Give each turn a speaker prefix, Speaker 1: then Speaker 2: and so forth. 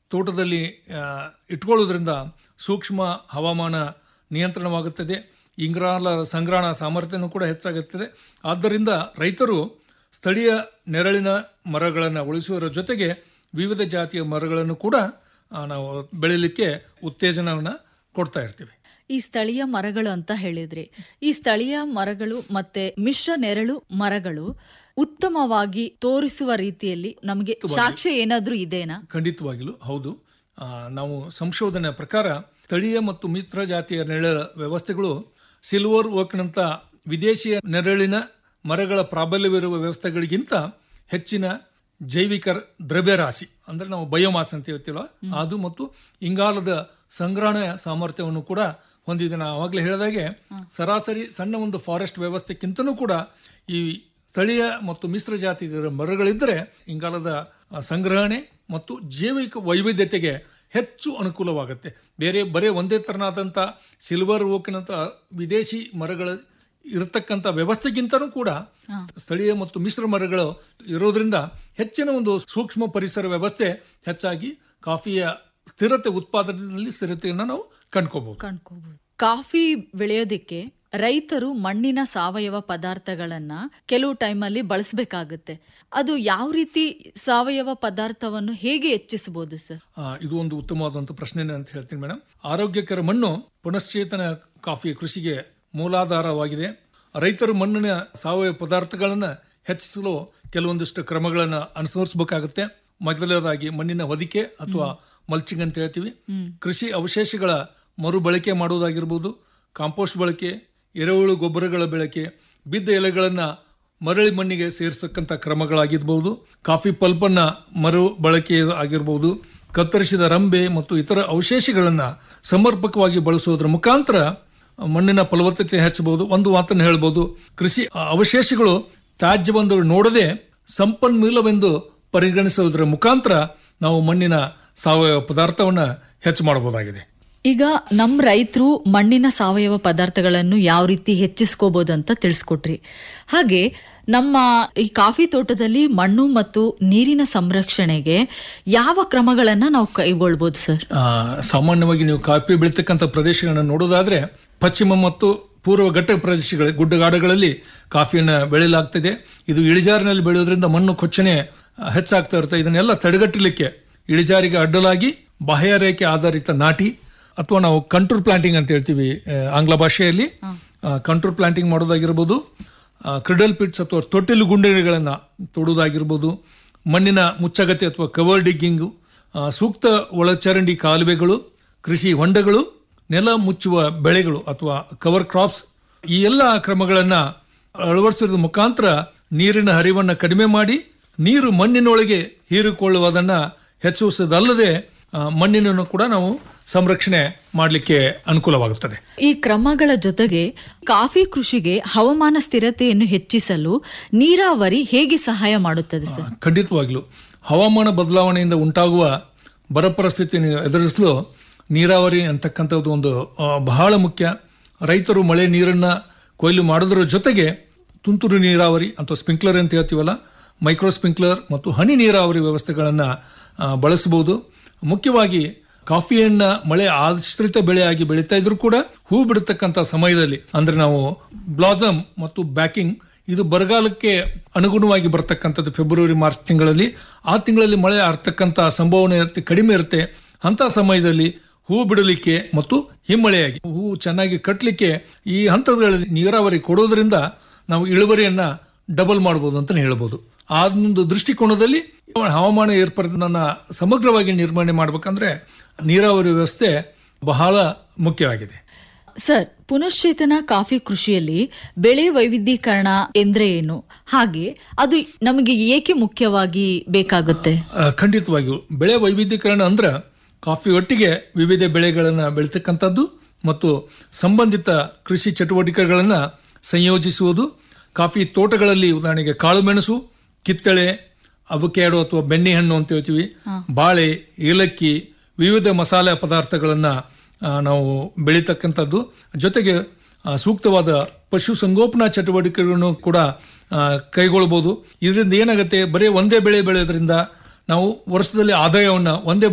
Speaker 1: ತೋಟದಲ್ಲಿ ಆ, ಇಟ್ಕೊಳ್ಳೋದ್ರಿಂದ ಸೂಕ್ಷ್ಮ ಹವಾಮಾನ ನಿಯಂತ್ರಣವಾಗುತ್ತದೆ ಇಂಗಾಲ ಸಂಗ್ರಹಣ ಸಾಮರ್ಥ್ಯನೂ ಕೂಡ ಹೆಚ್ಚಾಗುತ್ತದೆ ಆದ್ದರಿಂದ ರೈತರು ಸ್ಥಳೀಯ ನೆರಳಿನ ಮರಗಳನ್ನು ಉಳಿಸುವುದರ ಜೊತೆಗೆ ವಿವಿಧ ಜಾತಿಯ ಮರಗಳನ್ನು ಕೂಡ ಆ, ನಾವು ಬೆಳೀಲಿಕ್ಕೆ ಉತ್ತೇಜನವನ್ನು ಕೊಡ್ತಾ ಇರ್ತೀವಿ
Speaker 2: ಈ ಸ್ಥಳೀಯ ಮರಗಳು ಅಂತ ಹೇಳಿದ್ರಿ ಈ ಸ್ಥಳೀಯ ಮರಗಳು ಮತ್ತೆ ಮಿಶ್ರ ನೆರಳು ಮರಗಳು ಉತ್ತಮವಾಗಿ ತೋರಿಸುವ ರೀತಿಯಲ್ಲಿ ನಮಗೆ ಸಾಕ್ಷ್ಯ ಏನಾದ್ರೂ ಇದೆನಾ
Speaker 1: ಖಂಡಿತವಾಗಿಲು ಹೌದು ಆ, ನಾವು ಸಂಶೋಧನೆ ಪ್ರಕಾರ ಸ್ಥಳೀಯ ಮತ್ತು ಮಿತ್ರ ಜಾತಿಯ ನೆರಳ ವ್ಯವಸ್ಥೆಗಳು ಸಿಲ್ವರ್ ಓಕ್ನಂತ ವಿದೇಶಿಯ ನೆರಳಿನ ಮರಗಳ ಪ್ರಾಬಲ್ಯವಿರುವ ವ್ಯವಸ್ಥೆಗಳಿಗಿಂತ ಹೆಚ್ಚಿನ ಜೈವಿಕ ದ್ರವ್ಯರಾಶಿ ಅಂದ್ರೆ ನಾವು ಬಯೋಮಾಸ್ ಅಂತ ಹೇಳ್ತೀವಲ್ಲ ಅದು ಮತ್ತು ಇಂಗಾಲದ ಸಂಗ್ರಹಣ ಸಾಮರ್ಥ್ಯವನ್ನು ಕೂಡ ಹೊಂದಿದೆ ನಾವು ಆವಾಗಲೇ ಹೇಳಿದಾಗೆ ಸರಾಸರಿ ಸಣ್ಣ ಒಂದು ಫಾರೆಸ್ಟ್ ವ್ಯವಸ್ಥೆಕ್ಕಿಂತನೂ ಕೂಡ ಈ ಸ್ಥಳೀಯ ಮತ್ತು ಮಿಶ್ರ ಜಾತಿಯ ಮರಗಳಿದ್ದರೆ ಇಂಗಾಲದ ಆ, ಸಂಗ್ರಹಣೆ ಮತ್ತು ಜೈವಿಕ ವೈವಿಧ್ಯತೆಗೆ ಹೆಚ್ಚು ಅನುಕೂಲವಾಗುತ್ತೆ ಬೇರೆ ಬರೀ ಒಂದೇ ತರನಾದಂಥ ಸಿಲ್ವರ್ ಓಕಿನಂಥ ವಿದೇಶಿ ಮರಗಳ ಇರತಕ್ಕಂಥ ವ್ಯವಸ್ಥೆಗಿಂತನೂ ಕೂಡ ಸ್ಥಳೀಯ ಮತ್ತು ಮಿಶ್ರ ಮರಗಳು ಇರೋದ್ರಿಂದ ಹೆಚ್ಚಿನ ಒಂದು ಸೂಕ್ಷ್ಮ ಪರಿಸರ ವ್ಯವಸ್ಥೆ ಹೆಚ್ಚಾಗಿ ಕಾಫಿಯ ಸ್ಥಿರತೆ ಉತ್ಪಾದನೆಯಲ್ಲಿ ಸ್ಥಿರತೆಯನ್ನು ನಾವು ಕಂಡ್ಕೋಬಹುದು
Speaker 2: ಕಂಡ್ಕೋಬಹುದು ಕಾಫಿ ಬೆಳೆಯೋದಿಕ್ಕೆ ರೈತರು ಮಣ್ಣಿನ ಸಾವಯವ ಪದಾರ್ಥಗಳನ್ನ ಕೆಲವು ಟೈಮಲ್ಲಿ ಬಳಸಬೇಕಾಗುತ್ತೆ ಅದು ಯಾವ ರೀತಿ ಸಾವಯವ ಪದಾರ್ಥವನ್ನು ಹೇಗೆ ಹೆಚ್ಚಿಸಬಹುದು ಸರ್
Speaker 1: ಆ, ಇದು ಒಂದು ಉತ್ತಮವಾದಂಥ ಪ್ರಶ್ನೆ ಅಂತ ಹೇಳ್ತೀನಿ ಮೇಡಮ್ ಆರೋಗ್ಯಕರ ಮಣ್ಣು ಪುನಶ್ಚೇತನ ಕಾಫಿ ಕೃಷಿಗೆ ಮೂಲಾಧಾರವಾಗಿದೆ ರೈತರು ಮಣ್ಣಿನ ಸಾವಯವ ಪದಾರ್ಥಗಳನ್ನು ಹೆಚ್ಚಿಸಲು ಕೆಲವೊಂದಿಷ್ಟು ಕ್ರಮಗಳನ್ನು ಅನುಸರಿಸಬೇಕಾಗುತ್ತೆ ಮೊದಲನೇದಾಗಿ ಮಣ್ಣಿನ ಹೊದಿಕೆ ಅಥವಾ ಮಲ್ಚಿಂಗ್ ಅಂತ ಹೇಳ್ತೀವಿ ಕೃಷಿ ಅವಶೇಷಗಳ ಮರುಬಳಕೆ ಮಾಡುವುದಾಗಿರ್ಬೋದು ಕಾಂಪೋಸ್ಟ್ ಬಳಕೆ ಎರೆಹುಳು ಗೊಬ್ಬರಗಳ ಬಳಕೆ ಬಿದ್ದ ಎಲೆಗಳನ್ನು ಮರಳಿ ಮಣ್ಣಿಗೆ ಸೇರಿಸತಕ್ಕಂಥ ಕ್ರಮಗಳಾಗಿರ್ಬೋದು ಕಾಫಿ ಪಲ್ಪನ್ನು ಮರು ಬಳಕೆ ಆಗಿರ್ಬೋದು ಕತ್ತರಿಸಿದ ರಂಬೆ ಮತ್ತು ಇತರ ಅವಶೇಷಗಳನ್ನು ಸಮರ್ಪಕವಾಗಿ ಬಳಸುವುದರ ಮುಖಾಂತರ ಮಣ್ಣಿನ ಫಲವತ್ತತೆ ಹೆಚ್ಚಬಹುದು ಒಂದು ಮಾತನ್ನು ಹೇಳ್ಬೋದು ಕೃಷಿ ಅವಶೇಷಗಳು ತ್ಯಾಜ್ಯವೆಂದು ನೋಡದೆ ಸಂಪನ್ಮೂಲವೆಂದು ಪರಿಗಣಿಸುವುದರ ಮುಖಾಂತರ ನಾವು ಮಣ್ಣಿನ ಸಾವಯವ ಪದಾರ್ಥವನ್ನು ಹೆಚ್ಚು ಮಾಡಬಹುದಾಗಿದೆ
Speaker 2: ಈಗ ನಮ್ಮ ರೈತರು ಮಣ್ಣಿನ ಸಾವಯವ ಪದಾರ್ಥಗಳನ್ನು ಯಾವ ರೀತಿ ಹೆಚ್ಚಿಸ್ಕೋಬಹುದು ಅಂತ ತಿಳಿಸ್ಕೊಟ್ರಿ ಹಾಗೆ ನಮ್ಮ ಈ ಕಾಫಿ ತೋಟದಲ್ಲಿ ಮಣ್ಣು ಮತ್ತು ನೀರಿನ ಸಂರಕ್ಷಣೆಗೆ ಯಾವ ಕ್ರಮಗಳನ್ನ ನಾವು ಕೈಗೊಳ್ಬೋದು ಸರ್
Speaker 1: ಆ, ಸಾಮಾನ್ಯವಾಗಿ ನೀವು ಕಾಫಿ ಬೆಳೀತಕ್ಕಂಥ ಪ್ರದೇಶಗಳನ್ನು ನೋಡೋದಾದ್ರೆ ಪಶ್ಚಿಮ ಮತ್ತು ಪೂರ್ವ ಘಟ್ಟ ಪ್ರದೇಶಗಳ ಗುಡ್ಡಗಾಡುಗಳಲ್ಲಿ ಕಾಫಿಯನ್ನು ಬೆಳೆಯಲಾಗ್ತದೆ ಇದು ಇಳಿಜಾರಿನಲ್ಲಿ ಬೆಳೆಯೋದ್ರಿಂದ ಮಣ್ಣು ಕೊಚ್ಚನೆ ಆ, ಹೆಚ್ಚಾಗ್ತಾ ಇರುತ್ತೆ ಇದನ್ನೆಲ್ಲ ತಡೆಗಟ್ಟಲಿಕ್ಕೆ ಇಳಿಜಾರಿಗೆ ಅಡ್ಡಲಾಗಿ ಬಾಹ್ಯರೇಖೆ ಆಧಾರಿತ ನಾಟಿ ಅಥವಾ ನಾವು ಕಂಟ್ರೋಲ್ ಪ್ಲಾಂಟಿಂಗ್ ಅಂತ ಹೇಳ್ತೀವಿ ಆ, ಆಂಗ್ಲ ಭಾಷೆಯಲ್ಲಿ ಕಂಟ್ರೋಲ್ ಪ್ಲಾಂಟಿಂಗ್ ಮಾಡೋದಾಗಿರ್ಬೋದು ಕ್ರಿಡಲ್ ಪಿಟ್ಸ್ ಅಥವಾ ತೊಟ್ಟಿಲು ಗುಂಡಿಗಳನ್ನು ತೊಡುವುದಾಗಿರ್ಬೋದು ಮಣ್ಣಿನ ಮುಚ್ಚಗತೆ ಅಥವಾ ಕವರ್ ಡಿಗ್ಗಿಂಗು ಆ, ಸೂಕ್ತ ಒಳಚರಂಡಿ ಕಾಲುವೆಗಳು ಕೃಷಿ ಹೊಂಡಗಳು ನೆಲ ಮುಚ್ಚುವ ಬೆಳೆಗಳು ಅಥವಾ ಕವರ್ ಕ್ರಾಪ್ಸ್ ಈ ಎಲ್ಲ ಕ್ರಮಗಳನ್ನು ಅಳವಡಿಸೋದ್ರ ಮುಖಾಂತರ ನೀರಿನ ಹರಿವನ್ನು ಕಡಿಮೆ ಮಾಡಿ ನೀರು ಮಣ್ಣಿನೊಳಗೆ ಹೀರಿಕೊಳ್ಳುವುದನ್ನು ಹೆಚ್ಚಿಸೋದಲ್ಲದೆ ಆ, ಮಣ್ಣಿನನ್ನು ಕೂಡ ನಾವು ಸಂರಕ್ಷಣೆ ಮಾಡಲಿಕ್ಕೆ ಅನುಕೂಲವಾಗುತ್ತದೆ
Speaker 2: ಈ ಕ್ರಮಗಳ ಜೊತೆಗೆ ಕಾಫಿ ಕೃಷಿಗೆ ಹವಾಮಾನ ಸ್ಥಿರತೆಯನ್ನು ಹೆಚ್ಚಿಸಲು ನೀರಾವರಿ ಹೇಗೆ ಸಹಾಯ ಮಾಡುತ್ತದೆ ಸರ್
Speaker 1: ಖಂಡಿತವಾಗ್ಲೂ ಹವಾಮಾನ ಬದಲಾವಣೆಯಿಂದ ಉಂಟಾಗುವ ಬರ ಪರಿಸ್ಥಿತಿಯನ್ನು ಎದುರಿಸಲು ನೀರಾವರಿ ಅಂತಕ್ಕಂಥದ್ದು ಒಂದು ಆ, ಬಹಳ ಮುಖ್ಯ ರೈತರು ಮಳೆ ನೀರನ್ನು ಕೊಯ್ಲು ಮಾಡೋದ್ರ ಜೊತೆಗೆ ತುಂತುರು ನೀರಾವರಿ ಅಥವಾ ಸ್ಪ್ರಿಂಕ್ಲರ್ ಅಂತ ಹೇಳ್ತೀವಲ್ಲ ಮೈಕ್ರೋ ಸ್ಪ್ರಿಂಕ್ಲರ್ ಮತ್ತು ಹನಿ ನೀರಾವರಿ ವ್ಯವಸ್ಥೆಗಳನ್ನು ಬಳಸಬಹುದು ಮುಖ್ಯವಾಗಿ ಕಾಫಿಯನ್ನ ಮಳೆ ಆಶ್ರಿತ ಬೆಳೆಯಾಗಿ ಬೆಳೀತಾ ಇದ್ರೂ ಕೂಡ ಹೂ ಬಿಡತಕ್ಕಂಥ ಸಮಯದಲ್ಲಿ ಅಂದ್ರೆ ನಾವು ಬ್ಲಾಸಮ್ ಮತ್ತು ಬ್ಯಾಕಿಂಗ್ ಇದು ಬರಗಾಲಕ್ಕೆ ಅನುಗುಣವಾಗಿ ಬರ್ತಕ್ಕಂಥದ್ದು ಫೆಬ್ರವರಿ ಮಾರ್ಚ್ ತಿಂಗಳಲ್ಲಿ ಆ ತಿಂಗಳಲ್ಲಿ ಮಳೆ ಆಗ್ತಕ್ಕಂಥ ಸಂಭಾವನೆ ಇರುತ್ತೆ ಕಡಿಮೆ ಇರುತ್ತೆ ಅಂತ ಸಮಯದಲ್ಲಿ ಹೂ ಬಿಡಲಿಕ್ಕೆ ಮತ್ತು ಹಿಮ್ಮಳೆಯಾಗಿ ಹೂ ಚೆನ್ನಾಗಿ ಕಟ್ಟಲಿಕ್ಕೆ ಈ ಹಂತಗಳಲ್ಲಿ ನೀರಾವರಿ ಕೊಡೋದ್ರಿಂದ ನಾವು ಇಳುವರಿಯನ್ನ ಡಬಲ್ ಮಾಡ್ಬೋದು ಅಂತ ಹೇಳ್ಬೋದು ಆ ಒಂದು ದೃಷ್ಟಿಕೋನದಲ್ಲಿ ಹವಾಮಾನ ಏರ್ಪಡಿನ ಸಮಗ್ರವಾಗಿ ನಿರ್ವಹಣೆ ಮಾಡ್ಬೇಕಂದ್ರೆ ನೀರಾವರಿ ವ್ಯವಸ್ಥೆ ಬಹಳ ಮುಖ್ಯವಾಗಿದೆ
Speaker 2: ಸರ್ ಪುನಶ್ಚೇತನ ಕಾಫಿ ಕೃಷಿಯಲ್ಲಿ ಬೆಳೆ ವೈವಿಧ್ಯೀಕರಣ ಎಂದ್ರೆ ಏನು ಹಾಗೆ ಅದು ನಮಗೆ ಏಕೆ ಮುಖ್ಯವಾಗಿ ಬೇಕಾಗುತ್ತೆ
Speaker 1: ಆ, ಖಂಡಿತವಾಗಿಯೂ ಬೆಳೆ ವೈವಿಧ್ಯೀಕರಣ ಅಂದ್ರೆ ಕಾಫಿ ಒಟ್ಟಿಗೆ ವಿವಿಧ ಬೆಳೆಗಳನ್ನು ಬೆಳೀತಕ್ಕಂಥದ್ದು ಮತ್ತು ಸಂಬಂಧಿತ ಕೃಷಿ ಚಟುವಟಿಕೆಗಳನ್ನು ಸಂಯೋಜಿಸುವುದು ಕಾಫಿ ತೋಟಗಳಲ್ಲಿ ಉದಾಹರಣೆಗೆ ಕಾಳುಮೆಣಸು ಕಿತ್ತಳೆ ಅವಕ್ಯಾಡೋ ಅಥವಾ ಬೆಣ್ಣೆಹಣ್ಣು ಅಂತ ಹೇಳ್ತೀವಿ ಬಾಳೆ ಏಲಕ್ಕಿ ವಿವಿಧ ಮಸಾಲೆ ಪದಾರ್ಥಗಳನ್ನು ನಾವು ಬೆಳೀತಕ್ಕಂಥದ್ದು ಜೊತೆಗೆ ಆ, ಸೂಕ್ತವಾದ ಪಶು ಸಂಗೋಪನಾ ಚಟುವಟಿಕೆಗಳನ್ನು ಕೂಡ ಆ, ಕೈಗೊಳ್ಬೋದು ಇದರಿಂದ ಏನಾಗುತ್ತೆ ಬರೀ ಒಂದೇ ಬೆಳೆ ಬೆಳೆಯೋದ್ರಿಂದ ನಾವು ವರ್ಷದಲ್ಲಿ ಆದಾಯವನ್ನು ಒಂದೇ